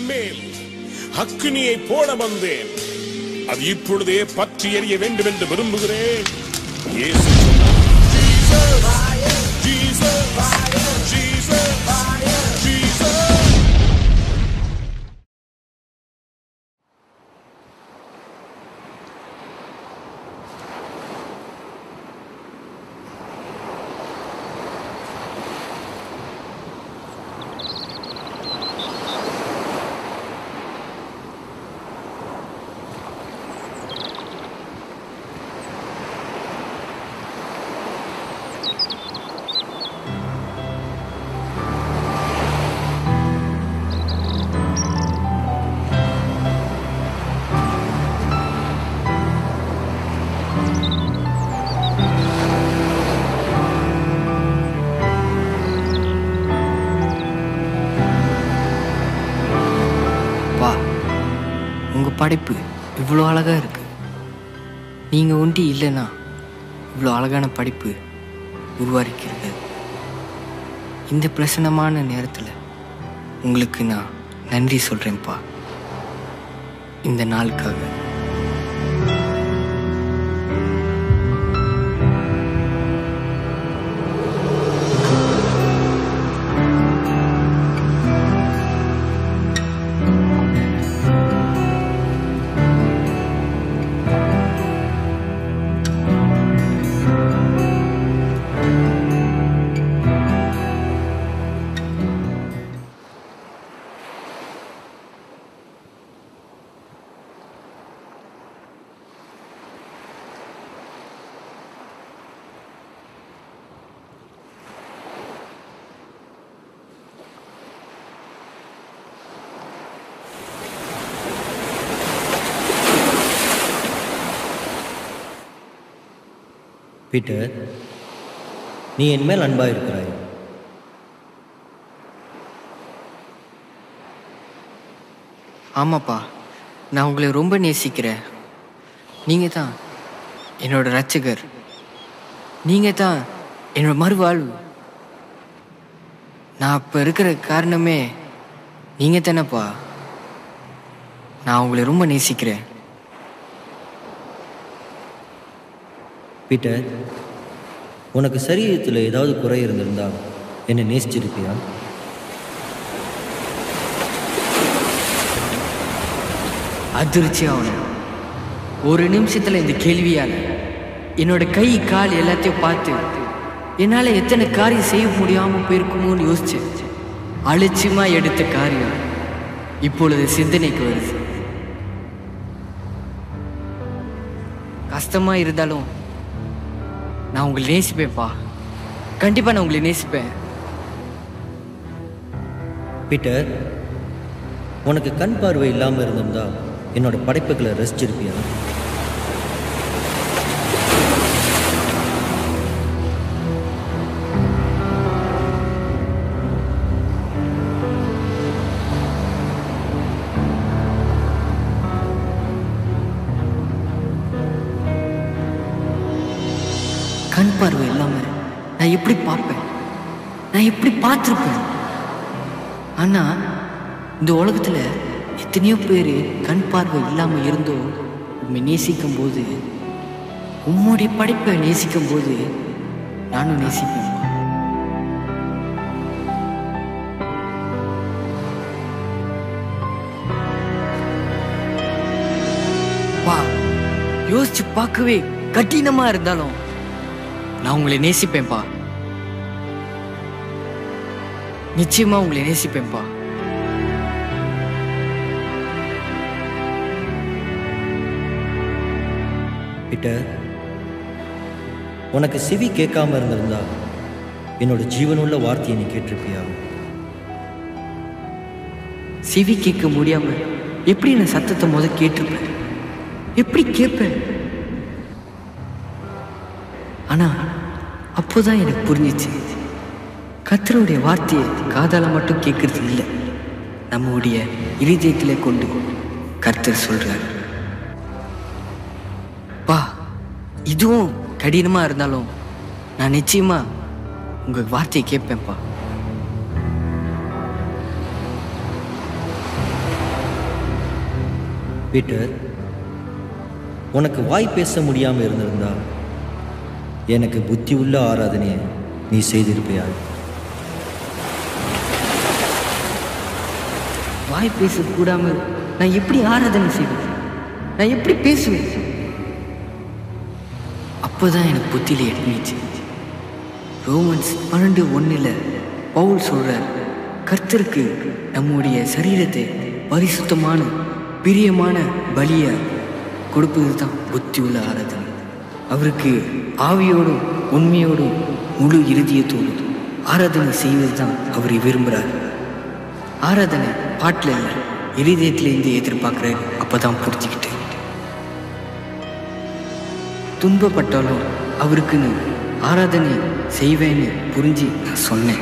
மேல் அக்னியை போட வந்தேன் அது இப்பொழுதே பற்றி எறிய வேண்டும் என்று விரும்புகிறேன் இயேசு சொன்னார், "Jesus, Jesus, Jesus, Jesus." வா உங்கள் படைப்பு இவ்வளோ அழகாக இருக்கு நீங்கள் ஒண்டி இல்லைன்னா இவ்வளோ அழகான படைப்பு உருவாக்கியிருக்க இந்த பிரசன்னமான நேரத்தில் உங்களுக்கு நான் நன்றி சொல்கிறேன்ப்பா இந்த நாளுக்காக பீட்டர் நீ என் மேல் அன்பாக இருக்கிறாய் ஆமாப்பா நான் உங்களை ரொம்ப நேசிக்கிறேன் நீங்கள் தான் என்னோட ரட்சகர் நீங்கள் தான் என்னோட மறுவாழ்வு நான் இப்போ இருக்கிற காரணமே நீங்கள் தானேப்பா நான் உங்களை ரொம்ப நேசிக்கிறேன் பீட்டர் உனக்கு சரீரத்தில் ஏதாவது குறை இருந்திருந்தால் என்னை நேசிச்சிருப்பியா அதிர்ச்சி ஆகணும் ஒரு நிமிஷத்தில் இந்த கேள்வியால் என்னோட கை கால் எல்லாத்தையும் பார்த்து என்னால் எத்தனை காரியம் செய்ய முடியாமல் போயிருக்குமோன்னு யோசிச்சேன் அலட்சியமா எடுத்த காரியம் இப்பொழுது சிந்தனைக்கு வருது கஷ்டமா இருந்தாலும் நான் உங்களை நேசிப்பேன்ப்பா கண்டிப்பா நான் உங்களை நேசிப்பேன் பீட்டர் உனக்கு கண் பார்வை இல்லாமல் இருந்திருந்தா என்னோட படைப்புகளை ரசிச்சிருப்பியா கண் பார்வை இல்லாம நான் எப்படி பார்ப்பேன் நான் எப்படி பார்த்துருப்பேன் ஆனா இந்த உலகத்துல எத்தனையோ பேர் கண் பார்வை இல்லாம இருந்தோம் உண்மை நேசிக்கும் போது உம்முடைய படைப்பை நேசிக்கும் போது நானும் நேசிப்பேன் வா யோசிச்சு பார்க்கவே கடினமா இருந்தாலும் நான் உங்களை நேசிப்பேன்ப்பா நிச்சயமா உங்களை நேசிப்பேன்ப்பா பீட்டர் உனக்கு செவி கேட்காம இருந்திருந்தா என்னோட ஜீவனுள்ள வார்த்தையை நீ கேட்டிருப்பியா செவி கேட்க முடியாம எப்படி நான் சத்தத்தை முத கேட்டிருப்பேன் எப்படி கேட்பேன் ஆனா அப்போதான் எனக்கு புரிஞ்சிச்சு கத்தருடைய வார்த்தையை காதால மட்டும் கேட்கறது இல்லை நம்முடைய இருதயத்திலே கொண்டு கர்த்தர் சொல்றார் பா இதுவும் கடினமா இருந்தாலும் நான் நிச்சயமா உங்க வார்த்தையை கேட்பேன்ப்பா பீட்டர் உனக்கு வாய் பேச முடியாமல் இருந்திருந்தா எனக்கு புத்தி உள்ள ஆராதனையை நீ செய்திருப்பையா வாய் பேச கூடாம நான் எப்படி ஆராதனை செய்வேன் நான் எப்படி பேசுவேன் அப்போதான் எனக்கு புத்தியில எட்டுனுச்சு ரோமன்ஸ் பன்னெண்டு ஒன்றில் பவுல் சொல்றார் கர்த்தருக்கு நம்முடைய சரீரத்தை பரிசுத்தமான பிரியமான பலியை கொடுப்பது தான் புத்தி உள்ள ஆராதனை அவருக்கு ஆவியோடும் உண்மையோடும் முழு இறுதியத்தோடும் ஆராதனை செய்வது தான் அவர் விரும்புகிறார் ஆராதனை பாட்டில் இல்லை இருதயத்திலேருந்து எதிர்பார்க்குறாரு அப்பதான் புரிஞ்சுக்கிட்டேன் துன்பப்பட்டாலும் அவருக்குன்னு ஆராதனை செய்வேன்னு புரிஞ்சு நான் சொன்னேன்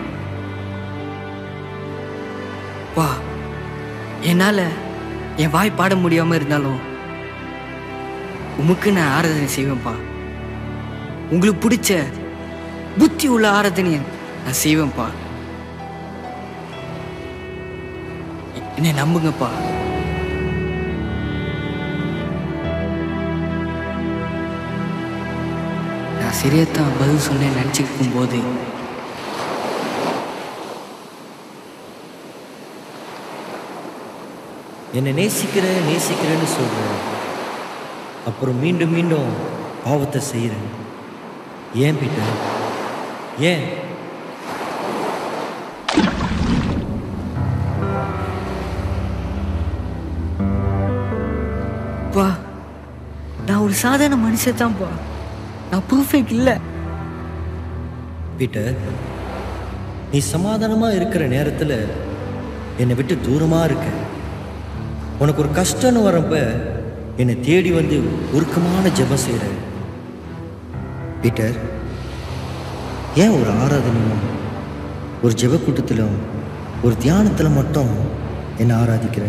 வா என்னால் என் வாய் பாட முடியாமல் இருந்தாலும் உமக்கு நான் ஆராதனை செய்வேன்ப்பா உங்களுக்கு பிடிச்ச புத்தி உள்ள ஆராதனையை நான் செய்வேன்ப்பா என்னை நம்புங்கப்பா நான் சரியாத்தான் பதில் சொன்னேன் நினச்சிக்கும் போது என்னை நேசிக்கிறேன் நேசிக்கிறேன்னு சொல்கிறேன் அப்புறம் மீண்டும் மீண்டும் பாவத்தை செய்கிறேன் ஏன் பீட்டர் ஏன் பா நான் ஒரு சாதாரண மனுஷன் தான்ப்பா நான் பர்ஃபெக்ட் இல்லை பீட்டர் நீ சமாதானமாக இருக்கிற நேரத்தில் என்னை விட்டு தூரமாக இருக்க உனக்கு ஒரு கஷ்டம்னு வரப்ப என்னை தேடி வந்து உருக்கமான ஜெபம் செய்கிற பீட்டர் ஏன் ஒரு ஆராதனையும் ஒரு ஜெப கூட்டத்திலும் ஒரு தியானத்தில் மட்டும் என்னை ஆராதிக்கிற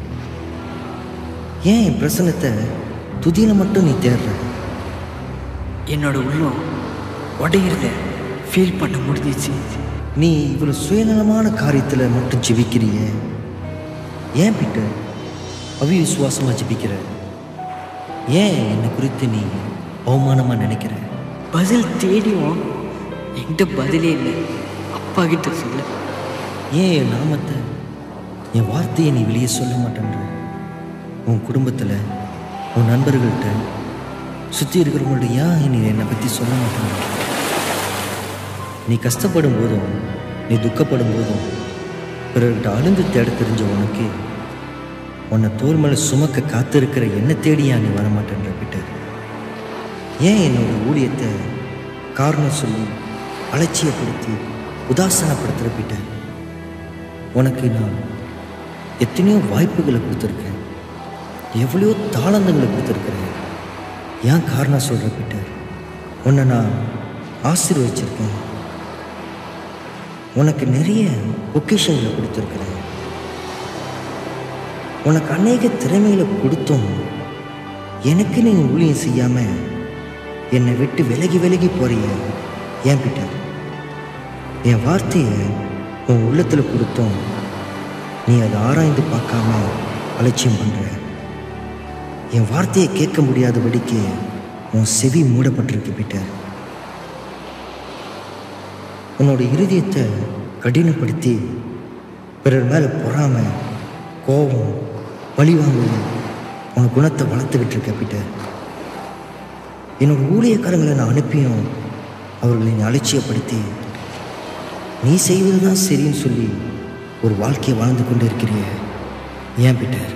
ஏன் என் பிரசனத்தை துதியில மட்டும் நீ தேடுற என்னோட உள்ளம் உடையிறத ஃபீல் பண்ண முடிஞ்சிச்சு நீ இவ்வளவு சுயநலமான காரியத்தில் மட்டும் ஜெபிக்கிறியே ஏன் பீட்டர் அவிவிசுவாசமாக ஜெபிக்கிற ஏன் என்னை குறித்து நீ அவமானமாக நினைக்கிற பதில் தேடியும் என்கிட்ட பதிலே இல்லை அப்பா கிட்ட சொல்ல ஏன் என் நாமத்தை என் வார்த்தையை நீ வெளியே சொல்ல மாட்டேன்ற உன் குடும்பத்தில் உன் நண்பர்கள்ட்ட சுற்றி இருக்கிறவங்கள்ட்ட ஏன் நீ என்னை பற்றி சொல்ல மாட்டேன்ற நீ கஷ்டப்படும் போதும் நீ துக்கப்படும் போதும் பிறர்கிட்ட அழுந்து தேட தெரிஞ்ச உனக்கு உன்னை தோல் மேலே சுமக்க காத்திருக்கிற என்ன தேடியா நீ வரமாட்டேன்ற பீட்டர் ஏன் என்னோட ஊழியத்தை காரணம் சொல்லி அலட்சியப்படுத்தி உதாசனப்படுத்துகிற பீட்டர் உனக்கு நான் எத்தனையோ வாய்ப்புகளை கொடுத்துருக்கேன் எவ்வளையோ தாளந்தங்களை கொடுத்துருக்கிறேன் ஏன் காரணம் சொல்கிற பீட்டர் உன்னை நான் ஆசீர்வச்சிருக்கேன் உனக்கு நிறைய பொக்கிஷங்களை கொடுத்துருக்குறேன் உனக்கு அநேக திறமைகளை கொடுத்தோம் எனக்கு நீ ஊழியம் செய்யாம என்னை விட்டு விலகி விலகி போறிய ஏன் பீட்டர் என் வார்த்தையை உன் உள்ளத்தில் கொடுத்தோம் நீ அதை ஆராய்ந்து பார்க்காம அலட்சியம் பண்ற என் வார்த்தையை கேட்க முடியாதபடிக்கு உன் செவி மூடப்பட்டிருக்கு பீட்டர் உன்னோட இருதயத்தை கடினப்படுத்தி பிறர் மேலே பொறாம கோபம் பழிவாங்குவது உன் குணத்தை வளர்த்துக்கிட்டு இருக்க பீட்டர் என்னோட ஊழியக்காரங்களை நான் அனுப்பியும் அவர்களை நீ அலட்சியப்படுத்தி நீ செய்வது தான் சரின்னு சொல்லி ஒரு வாழ்க்கையை வாழ்ந்து கொண்டு இருக்கிறிய ஏன் பீட்டர்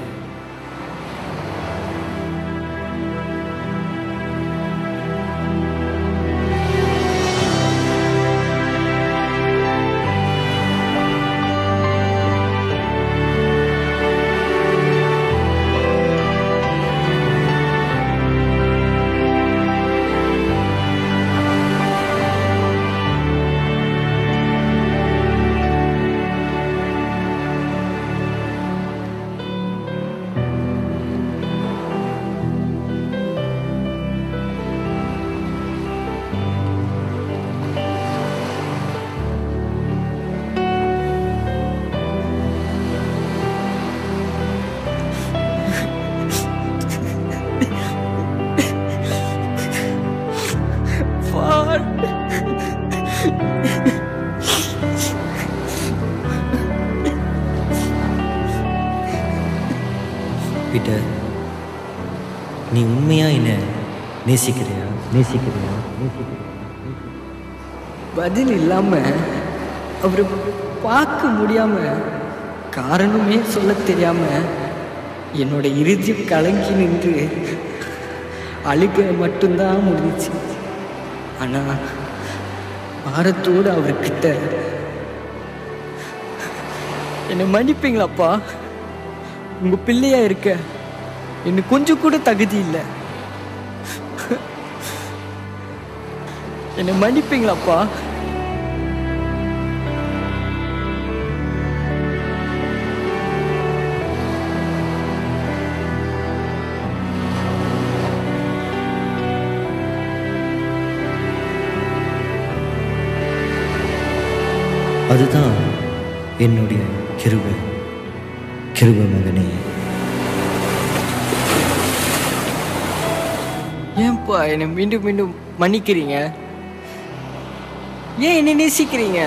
பீட்டர் நீ உண்மையாக என்ன நேசிக்கிறியா நேசிக்கிறியா நேசிக்கிறியா பதில் இல்லாம அவரை பார்க்க முடியாம காரணமே சொல்ல தெரியாம என்னோட இறுதி கலங்கி நின்று அழுக மட்டும்தான் முடிஞ்சிச்சு ஆனா பாரத்தோடு அவர்கிட்ட என்னை மன்னிப்பீங்களாப்பா உங்க பிள்ளையா இருக்க எனக்கு கொஞ்சம் கூட தகுதி இல்லை என்னை மன்னிப்பீங்களாப்பா அதுதான் என்னுடைய கிருபை கிருபை மகனே ஏன்பா என்னை மீண்டும் மீண்டும் மன்னிக்கிறீங்க ஏன் என்னை நேசிக்கிறீங்க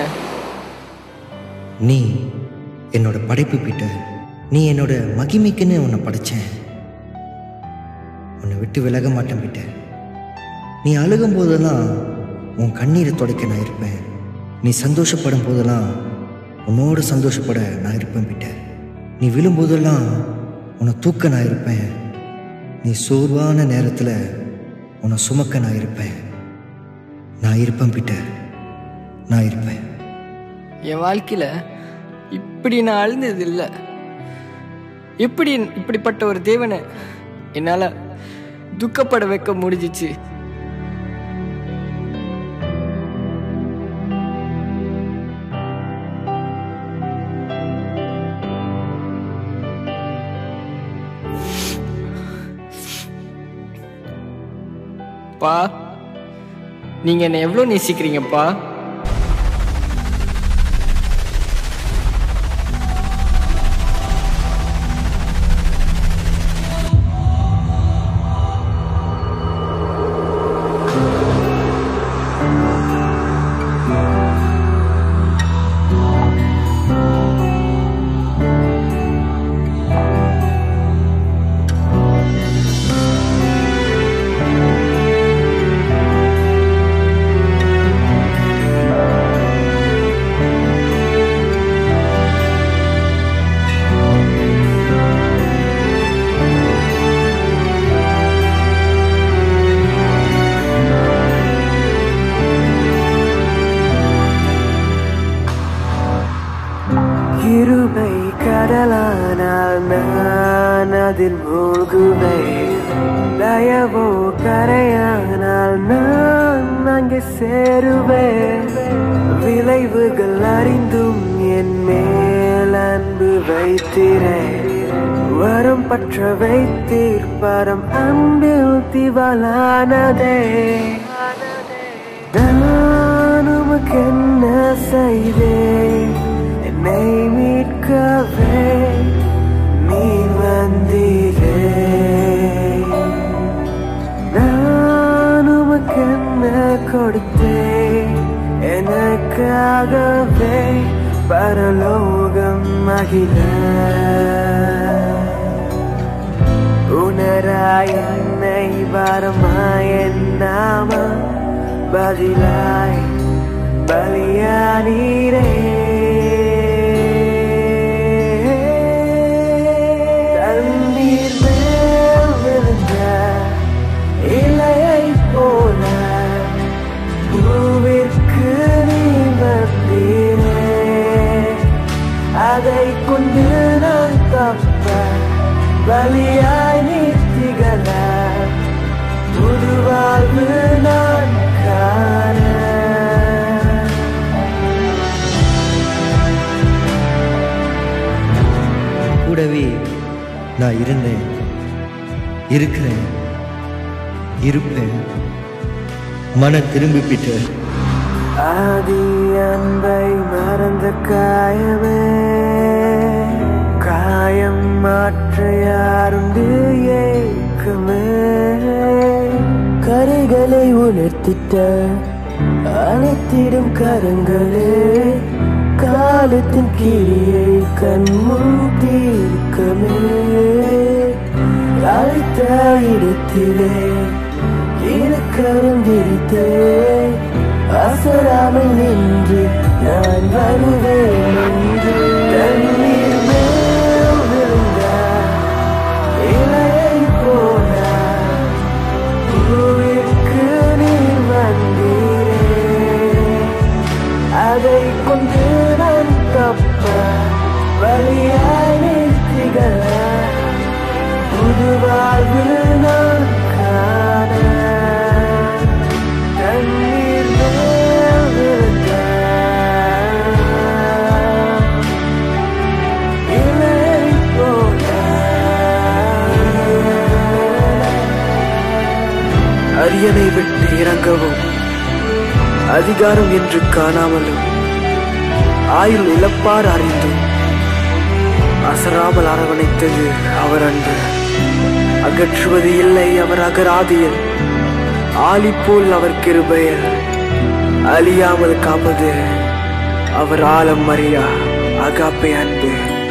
நீ என்னோட படைப்பு பீட்ட நீ என்னோட மகிமைக்குன்னு உன்னை படைச்சேன் உன்னை விட்டு விலக மாட்டேன் பீட்ட நீ அழுகும் போதெல்லாம் உன் கண்ணீரை துடைக்க நான் இருப்பேன் நீ சந்தோஷப்படும் போதெல்லாம் உன்னோட சந்தோஷப்பட நான் இருப்பேன் பீட்ட நீ விழும்போதெல்லாம் உன்னை தூக்க நான் இருப்பேன் நீ சோர்வான நேரத்தில் உன்னை சுமக்க நான் இருப்பேன் நான் இருப்பேன் பீட்ட நான் இருப்பேன் என் வாழ்க்கையில இப்படி நான் அழுந்தது இல்லை எப்படி இப்படிப்பட்ட ஒரு தேவனை என்னால துக்கப்பட வைக்க முடிஞ்சிச்சு பா நீங்க என்ன எவ்வளவு நேசிக்கிறீங்கப்பா கிருபை கடலானால் நான் அதில் மூழ்குவேன் தயவோ கரையானால் நான் அங்கே சேருவேன் விளைவுகள் அறிந்தும் என் மேல் அன்பு வைத்திரேன் வரம் பற்ற வைத்தீர் பரம் அன்பில் திவலானதே நான் உமக்கு என்ன செய்தேன் என்னை மீட்கவே நீ வந்தீரே நான் உமக்கு என்ன கொடுத்தேன் எனக்காகவே பரலோகம் மகிழ உணராய் என்னை வரமாய் என்னாம பதிலாய் பலியானீரே தண்ணீர் மேல் விழுந்த இலையை போல பூவிற்கு நீ வந்தீரே அதை கொண்டு நான் தப்ப பலியாய் நீ திகழ புது வாழ்வு நான் காண கூடவே நான் இருந்தேன் இருக்கிறேன் இருப்பேன் மன திரும்பி பீட்டர் ஆதி அன்பை மறந்த காயமே காயம் மாற்ற யாருண்டு ஏக்கமே கரைகளை உணர்த்திட்ட அனைத்திடும் கரங்களே காலத்தின் கிரியை கண்முன் தீர்க்கமே அழைத்த இடத்திலே இருக்கரம் விரித்தே அசராமல் நின்று நான் வருவேன் என்று தண்ணீர் மேல் விழுந்த இலையை போல பூவிற்கு நீர் வந்தீரே அதை கொண்டு நான் தப்ப வழியாய் நீர் திகழ புது வாழ்வில் நான் காண தண்ணீர் மேல் விழுந்த இலை போல அரியணை விட்டு இறங்கவும் அதிகாரம் என்று காணாமலும் ஆயுள் இழப்பார் அறிந்தும் அசராமல் அரவணைத்தது அவர் அன்பு அகற்றுவது இல்லை அவர் அகராதியல் ஆலி போல் அவர் கிருபையல் அழியாமல் காப்பது அவர் ஆலம் மரியா அகாப்பை அன்பு